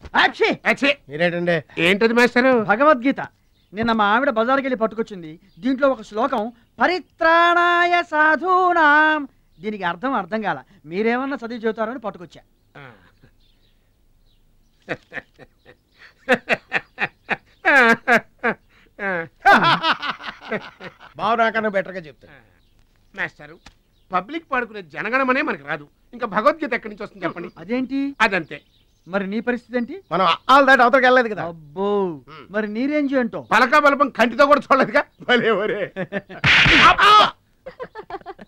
ఆక్షి అచ్చే మీరేంటండి ఏంటది మాస్టారు భగవద్గీత నిన్న మా ఆవిడ బజార్కి వెళ్ళి పట్టుకొచ్చింది దీంట్లో ఒక శ్లోకం పరిత్రాణాయ సాధూనాం దీనికి అర్థం అర్థం కాల మీరేమన్నా చదివి చెబుతారని పట్టుకొచ్చా బావు నాకన్నా బెటర్గా చెప్తాను మాస్టారు పబ్లిక్ పాడుకునే జనగణమనే మనకి రాదు ఇంకా భగవద్గీత ఎక్కడి నుంచి వస్తుంది చెప్పండి అదేంటి అదంతే మరి నీ పరిస్థితి ఏంటి మనం ఆల్ దాటి అవతలకి వెళ్ళలేదు కదా అబ్బో మరి నీ రేంజ్ ఏంటో పలకా బలపం కంటితో కూడా చూడలేదుగా భలే ఒరే